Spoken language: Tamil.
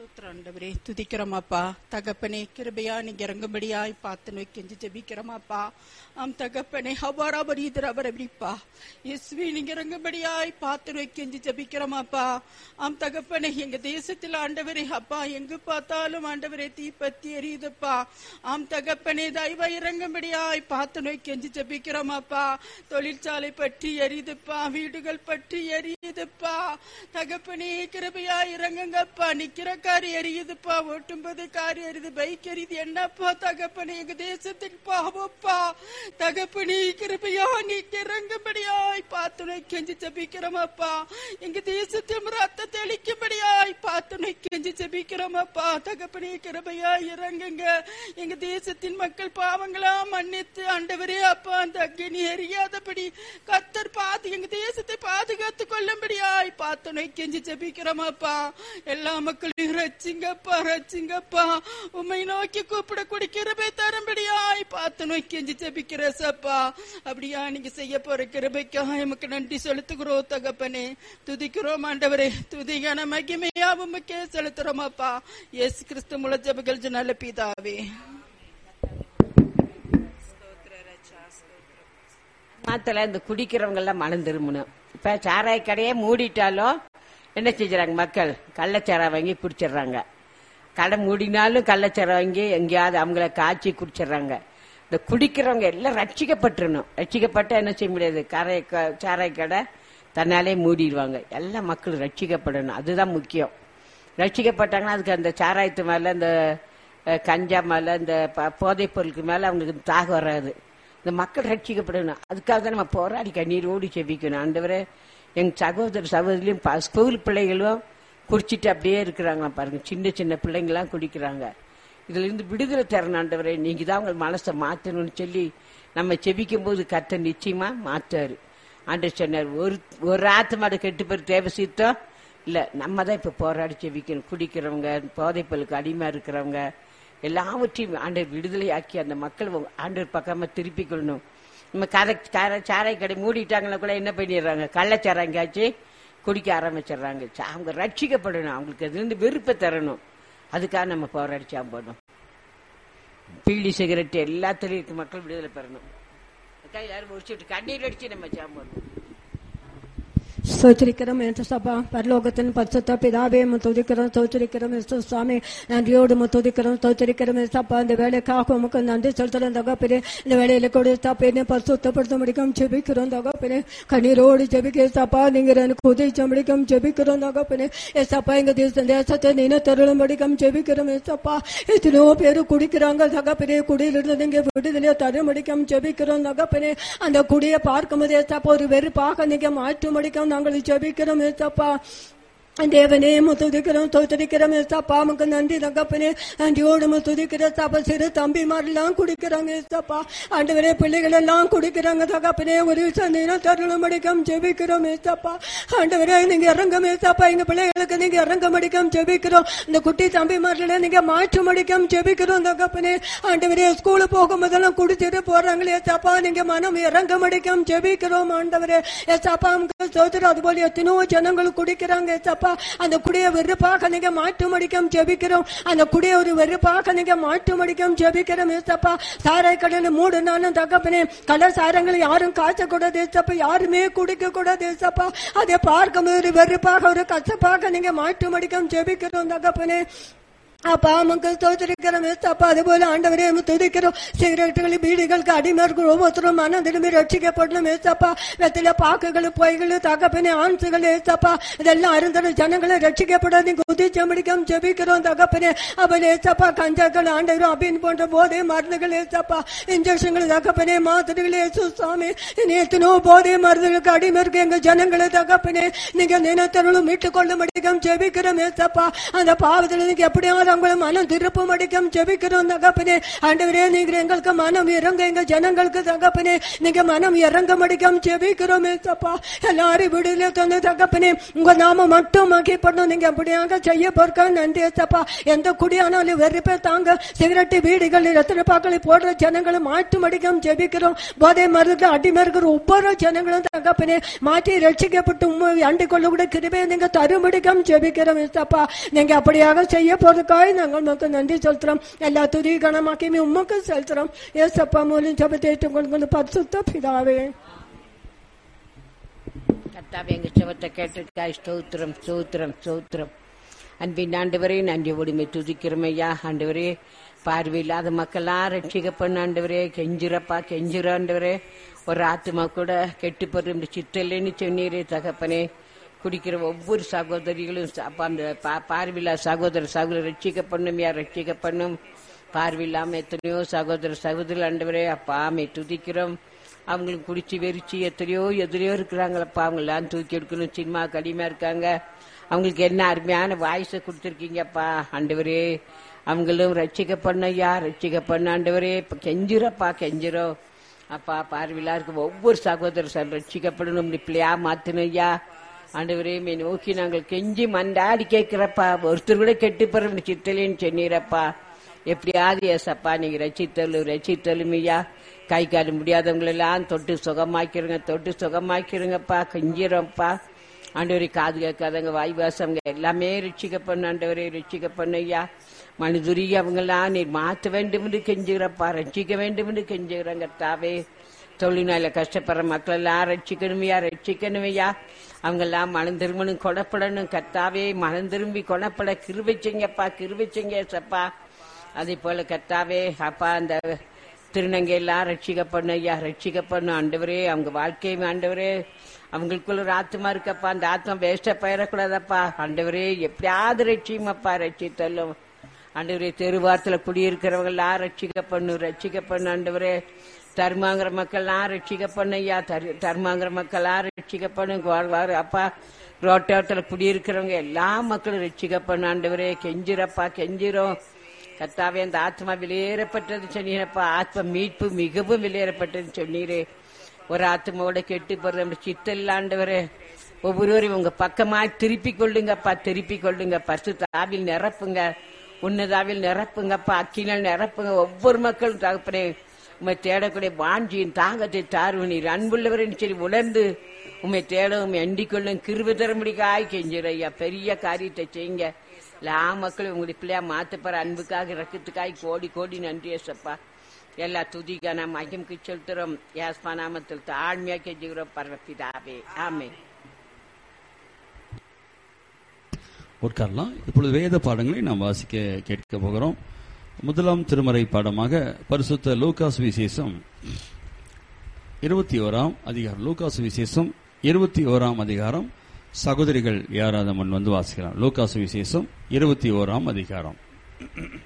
ஸ்தோத்திரம் ஆண்டவரே துதிக்கிறோமாப்பா தகப்பனே கிருபையா நீங்க இறங்கும்படியாய் பார்த்து நோய் கெஞ்சி ஜெபிக்கிறோமாப்பா ஆம் தகப்பனே ஹபாராபர் இதர் அவர் எப்படிப்பா இயேசுவே நீங்க இறங்கும்படியாய் பார்த்து நோய் கெஞ்சி ஜெபிக்கிறோமாப்பா ஆம் தகப்பனே எங்க தேசத்தில் ஆண்டவரே அப்பா எங்கு பார்த்தாலும் ஆண்டவரே தீப்பத்தி எரியுதுப்பா ஆம் தகப்பனே தயவா இறங்கும்படியாய் பார்த்து நோய் கெஞ்சி ஜெபிக்கிறோமாப்பா தொழிற்சாலை பற்றி எரியுதுப்பா வீடுகள் பற்றி எரியுதுப்பா தகப்பனே கிருபையா இறங்குங்கப்பா நிக்கிற கார் எரியுதுப்பா ஓட்டும்போது கார் எரியுது பைக் எரியுது என்னப்பா தகப்பனே எங்க தேசத்தின் பாவப்பா தகப்பனே கிருபையா நீங்க இறங்கும்படியாய் பார்த்துனை கெஞ்சி ஜபிக்கிறோமப்பா எங்க தேசத்தில் ரத்த தெளிக்கும்படியாய் பார்த்துனை கெஞ்சி ஜபிக்கிறோமப்பா தகப்பனே கிருபையா இறங்குங்க எங்க தேசத்தின் மக்கள் பாவங்களா மன்னித்து ஆண்டவரே அப்பா அந்த அக்னி எரியாதபடி கத்தர் பார்த்து எங்க தேசத்தை பாதுகாத்து கொள்ளும்படியாய் பார்த்துனை கெஞ்சி ஜபிக்கிறோமப்பா எல்லா மக்களையும் ரச்சிங்கப்பா ரச்சிங்கப்பா உம்மை நோக்கி கூப்பிடக்கூடிய கிருபை தரும்படியாய் பார்த்து நோக்கி கெஞ்சி ஜபிக்கிற சப்பா அப்படியா நீங்க செய்ய போற கிருபைக்கா எமக்கு நன்றி செலுத்துகிறோம் தகப்பனே துதிக்கிறோம் ஆண்டவரே துதிகான மகிமையா உமக்கே செலுத்துறோமாப்பா இயேசு கிறிஸ்து முள ஜபங்கள் நல்ல பிதாவே மாத்தல இந்த குடிக்கிறவங்க எல்லாம் மனம் திரும்பணும் இப்ப சாராய கடையே மூடிட்டாலும் என்ன செஞ்சுறாங்க மக்கள் கள்ளச்சாரா வாங்கி குடிச்சிடுறாங்க கடை மூடினாலும் கள்ளச்சாரம் வாங்கி எங்கேயாவது அவங்கள காய்ச்சி குடிச்சிடுறாங்க இந்த குடிக்கிறவங்க எல்லாம் ரட்சிக்கப்பட்டுறணும் ரட்சிக்கப்பட்டா என்ன செய்ய முடியாது கரை க- சாராய கடை தன்னாலே மூடிடுவாங்க எல்லா மக்களும் ரட்சிக்கப்படணும் அதுதான் முக்கியம் ரட்சிக்கப்பட்டாங்கன்னா அதுக்கு அந்த சாராயத்து மேல இந்த அஹ், கஞ்சா மேல இந்த ப- போதைப் பொருளுக்கு மேல அவங்களுக்கு தாகம் வராது இந்த மக்கள் ரட்சிக்கப்படணும் அதுக்காக தான் நம்ம போராடி கண்ணீரோடு செபிக்கணும் ஆண்டவரே எங்க சகோதர சகோதரியும் ப- ஸ்கூல் பிள்ளைகளும் குடிச்சிட்டு அப்படியே இருக்கிறாங்க பாருங்க சின்ன சின்ன பிள்ளைங்களாம் குடிக்கிறாங்க இதுல இருந்து விடுதலை தரணும் ஆண்டவரே நீங்க தான் உங்க மனசை மாத்தணும்னு சொல்லி நம்ம செபிக்கும் போது கத்த நிச்சயமா மாத்தாரு ஆண்டவர் சொன்னார் ஒரு ஒரு ஆத்மாடு கெட்டு பேர் தேவை சீத்தம் இல்ல நம்ம தான் இப்ப போராடி செபிக்கணும் குடிக்கிறவங்க போதைப்பொருளுக்கு அடிமை இருக்கிறவங்க எல்லாவற்றையும் ஆண்டவர் விடுதலையாக்கி அந்த மக்கள் உங்க ஆண்டவர் பக்கமா திருப்பிக் கொள்ளணும் நம்ம கரை சாரை சாராய கடை மூடிட்டாங்கன்னா கூட என்ன பண்ணிடுறாங்க கள்ளச்சாராங்காச்சு குடிக்க ஆரம்பிச்சிடுறாங்க சா- அவங்க ரட்சிக்கப்படணும் அவங்களுக்கு அதுலேருந்து வெறுப்பை தரணும் அதுக்காக நம்ம போராடி சாம்பணும் பீடி சிகரெட் எல்லாத்துலயும் இருக்க மக்கள் விடுதலை பெறணும் அதுக்காக எல்லாரும் முடிச்சுட்டு கண்ணீர் அடிச்சு நம்ம சாம்பணும் ஸ்தோத்திரிக்கிறோம் என்று சபா பரலோகத்தின் பரிசுத்த பிதாவே துதிக்கிறோம் ஸ்தோத்திரிக்கிறோம் இயேசு சுவாமி நன்றியோடு துதிக்கிறோம் ஸ்தோத்திரிக்கிறோம் சப்பா இந்த வேலைக்காக உமக்கு நன்றி செலுத்துறோம் தகப்பனே இந்த வேலையில கூட தப்பேன்னு பரிசுத்தப்படுத்த முடிக்கும் ஜெபிக்கிறோம் தகப்பனே கண்ணீரோடு ஜெபிக்க சப்பா நீங்க எனக்கு உதவி முடிக்கும் ஜெபிக்கிறோம் தகப்பனே ஏசப்பா எங்க தேச தேசத்தை நின தருளும் முடிக்கும் ஜெபிக்கிறோம் ஏசப்பா எத்தனையோ பேரு குடிக்கிறாங்க தகப்பனே குடியிலிருந்து நீங்க விடுதலையை தர முடிக்கும் ஜெபிக்கிறோம் தகப்பனே அந்த குடியை பார்க்கும்போது ஏசப்பா ஒரு வெறுப்பாக நீங்க மாற்ற முடிக்கும் நாங்கள் ஜெபிக்கிறோம் ஏசப்பா தேவனே துதிக்கிறோம் தோத்தரிக்கிறோம் ஏசப்பா நமக்கு நன்றி தகப்பனே நன்றியோடு துதிக்கிற சப்பா சிறு தம்பிமாரெல்லாம் குடிக்கிறாங்க ஏசப்பா ஆண்டவரே பிள்ளைகள் எல்லாம் குடிக்கிறாங்க தகப்பனே ஒரு சந்தேகம் தருணம் மடிக்கம் ஜெபிக்கிறோம் ஏசப்பா ஆண்டவரே நீங்க இறங்க ஏசப்பா எங்க பிள்ளைகளுக்கு நீங்க இறங்க மடிக்கம் ஜெபிக்கிறோம் இந்த குட்டி தம்பிமார்களை நீங்க மாற்று மடிக்கம் ஜெபிக்கிறோம் தகப்பனே ஆண்டவரே ஸ்கூலு போகும்போதெல்லாம் குடிச்சிட்டு போறாங்களே ஏசப்பா நீங்க மனம் இறங்க மடிக்கம் ஜெபிக்கிறோம் ஆண்டவரே ஏசப்பா நமக்கு சோதரம் அதுபோல எத்தனையோ ஜனங்கள் குடிக்கிறாங்க ஏசப்பா அந்த குடிய வெறுப்பாக நீங்க மாற்று மடிக்கம் ஜெபிக்கிறோம் அந்த குடிய ஒரு வெறுப்பாக நீங்க மாற்று மடிக்கம் ஜெபிக்கிறோம் ஏசப்பா சாராய் கடல மூடு நாளும் தகப்பனே கலர் சாரங்களை யாரும் காய்ச்சக்கூடாது ஏசப்பா யாருமே குடிக்க கூடாது ஏசப்பா அதை பார்க்கும்போது ஒரு வெறுப்பாக ஒரு கசப்பாக நீங்க மாற்று மடிக்கம் ஜெபிக்கிறோம் தகப்பனே அப்பா நமக்கு தோற்றிருக்கிறோம் அப்பா அதுபோல ஆண்டவரே நம்ம துதிக்கிறோம் சிகரெட்டுகள் பீடிகளுக்கு அடிமை இருக்கிற ஒவ்வொருத்தரும் மனம் திரும்பி ரட்சிக்கப்படணும் ஏசப்பா வெத்தில பாக்குகள் பொய்கள் தகப்பனே ஆன்சுகள் ஏசப்பா இதெல்லாம் அருந்தர ஜனங்களை ரட்சிக்கப்படாது நீங்க உதிச்ச முடிக்கும் ஜெபிக்கிறோம் தகப்பனே அவள் ஏசப்பா கஞ்சாக்கள் ஆண்டவரும் அப்படின்னு போன்ற போதை மருந்துகள் ஏசப்பா இன்ஜெக்ஷன்கள் தகப்பனே மாத்திரைகள் ஏசு சுவாமி இனி எத்தனோ போதை மருந்துகளுக்கு அடிமை இருக்கு எங்க ஜனங்களை தகப்பனே நீங்க நினைத்தருளும் மீட்டுக் கொள்ள முடியும் ஜெபிக்கிறோம் ஏசப்பா அந்த பாவத்தில் நீங்க எப்படியாவது அவங்களை மனம் திருப்பம் அடிக்கம் ஜெபிக்கிறோம் தகப்பனே ஆண்டவரே நீங்க எங்களுக்கு மனம் இறங்க எங்க ஜனங்களுக்கு தகப்பனே நீங்க மனம் இறங்க மடிக்கம் ஜெபிக்கிறோம் ஏசப்பா எல்லாரும் விடுதலை தந்து தகப்பனே உங்க நாம மட்டும் மகிப்படணும் நீங்க அப்படியாக செய்ய போறக்கா நன்றி ஏசப்பா எந்த குடியானாலும் வெறுப்பே தாங்க சிகரெட்டு வீடுகள் ரத்தின பாக்களை போடுற ஜனங்களை மாற்று மடிக்கம் ஜெபிக்கிறோம் போதை மருந்து அடிமருக்கிற ஒவ்வொரு ஜனங்களும் தகப்பனே மாற்றி ரட்சிக்கப்பட்டு உண்மை அண்டு கொள்ள கூட கிருபையை நீங்க தருமடிக்கம் ஜெபிக்கிறோம் ஏசப்பா நீங்க அப்படியாக செய்ய போறதுக்காக நாங்கள் உங்களுக்கு நன்றி செலுத்துறோம் எல்லா துதி கணமாக்கியுமே உமக்கு செலுத்துறோம் ஏசப்பா மூலம் ஜபத்தை ஏற்றுக்கொண்டு பரிசுத்த பிதாவே கர்த்தாவே எங்க செவத்தை கேட்டிருக்காய் ஸ்தோத்திரம் ஸ்தோத்திரம் ஸ்தோத்திரம் அன்பின் ஆண்டவரே நன்றி ஒடுமை துதிக்கிறோம் ஐயா ஆண்டவரே பார்வையில்லாத மக்கள்லாம் ரட்சிக்க பண்ண ஆண்டவரே கெஞ்சிரப்பா கெஞ்சிர ஆண்டவரே ஒரு ஆத்மா கூட கெட்டு போற இந்த சித்தல்லைன்னு சொன்னீரே தகப்பனே குடிக்கிற ஒவ்வொரு சகோதரிகளும் ச- அப்ப அந்த பா- பார்வையில்லா சகோதர சகோதரர் ரட்சிக்க பண்ணும் யார் ரட்சிக்க பண்ணும் பார்வையில்லாம எத்தனையோ சகோதர சகோதரி ஆண்டவரே அப்பா ஆமை துதிக்கிறோம் அவங்களுக்கு குடிச்சு வெறிச்சு எத்தனையோ எதிரையோ இருக்கிறாங்களப்பா அவங்களாம் தூக்கி எடுக்கணும் சினிமா கடிமையா இருக்காங்க அவங்களுக்கு என்ன அருமையான வாய்ஸை கொடுத்துருக்கீங்கப்பா ஆண்டவரே அவங்களும் ரட்சிக்க பண்ணையா ரட்சிக்க பண்ண ஆண்டவரே இப்ப கெஞ்சிரப்பா கெஞ்சிரும் அப்பா பார்வையிலா இருக்க ஒவ்வொரு சகோதரர் சார் ரட்சிக்கப்படணும் பிள்ளையா மாத்தணையா ஆண்டவரே மே நோக்கி நாங்கள் கெஞ்சி மண்டாடி கேட்கிறப்பா ஒருத்தர் கூட கெட்டு போற சித்தலேன்னு சொன்னீரப்பா எப்படியாவது ஏசப்பா நீங்க ரசித்தலும் ரசித்தலும் ஐயா கை கால் முடியாதவங்களெல்லாம் தொட்டு சுகமாக்கிருங்க தொட்டு சுகமாக்கிருங்கப்பா கெஞ்சிரப்பா ஆண்டவரே காது கேட்காதவங்க வாய் வாசவங்க எல்லாமே ரட்சிக்க பண்ண ஆண்டவரே ரட்சிக்க பண்ண ஐயா மனிதுரி அவங்கெல்லாம் நீர் மாற்ற வேண்டும் என்று கெஞ்சுகிறப்பா ரட்சிக்க வேண்டும் என்று கெஞ்சுகிறாங்க தாவே தொழில்நாள கஷ்டப்படுற மக்கள் எல்லாம் ரட்சிக்கணுமையா ரட்சிக்கணுமையா அவங்க எல்லாம் மனம் திரும்பணும் கொடப்படணும் கர்த்தாவே மனம் திரும்பி கொடப்பட கிருவிச்சிங்கப்பா கிருவிச்சிங்க சப்பா அதே போல கர்த்தாவே அப்பா அந்த திருநங்கை எல்லாம் ரட்சிக்க பண்ண ஐயா ரட்சிக்க பண்ணும் ஆண்டவரே அவங்க வாழ்க்கையும் ஆண்டவரே அவங்களுக்குள்ள ஒரு ஆத்மா இருக்கப்பா அந்த ஆத்மா வேஸ்டா பயிரக்கூடாதப்பா ஆண்டவரே எப்படியாவது ரட்சியுமப்பா ரட்சித்தல்லும் ஆண்டவரே தெருவாரத்துல குடியிருக்கிறவங்க எல்லாம் ரட்சிக்க பண்ணு ரட்சிக்க பண்ணு ஆண்டவரே தர்மாங்கிற மக்கள்லாம் ரட்சிக்க பண்ணு ஐயா தரு- தர்மாங்கிற மக்கள்லாம் ரட்சிக்க பண்ணு வா- வா- அப்பா ரோட்டோரத்துல குடியிருக்கிறவங்க எல்லா மக்களும் ரட்சிக்க பண்ணு ஆண்டவரே கெஞ்சிரப்பா கெஞ்சிரும் கத்தாவே அந்த ஆத்மா வெளியேறப்பட்டது சொன்னீரப்பா ஆத்ம மீட்பு மிகவும் வெளியேறப்பட்டது சொன்னீரே ஒரு ஆத்மாவோட கெட்டு போறது நம்ம சித்தல்லாண்டவரே ஒவ்வொருவரையும் உங்க பக்கமா திருப்பி கொள்ளுங்கப்பா திருப்பி கொள்ளுங்க பசு தாவில் நிரப்புங்க உன்னதாவில் நிரப்புங்கப்பா அக்கினால் நிரப்புங்க ஒவ்வொரு மக்களும் தகப்பனே உண்மை தேடக்கூடிய வாஞ்சியின் தாகத்தை தாருவ நீர் அன்புள்ளவரின் சரி உணர்ந்து உண்மை தேட உண்மை அண்டிக் கொள்ளும் கிருப தரமுடிக்காய் கெஞ்சிரையா பெரிய காரியத்தை செய்யுங்க எல்லா மக்களும் உங்களுடைய பிள்ளையா மாத்தப்பற அன்புக்காக ரக்கத்துக்காய் கோடி கோடி நன்றி ஏசப்பா எல்லா துதிக்கான மகிமுக்கு செலுத்துறோம் யாஸ்மா நாமத்தில் தாழ்மையா கெஞ்சுகிறோம் பரவப்பிதாவே ஆமே உட்காரலாம் இப்பொழுது வேத பாடங்களை நாம் வாசிக்க கேட்க போகிறோம் முதலாம் திருமறை பாடமாக பரிசுத்த லூகாஸ் விசேஷம் இருபத்தி ஓராம் அதிகாரம் லூகாஸ் விசேஷம் இருபத்தி ஓராம் அதிகாரம் சகோதரிகள் யாராவது முன் வந்து வாசிக்கலாம் லூகாஸ் விசேஷம் இருபத்தி ஓராம் அதிகாரம்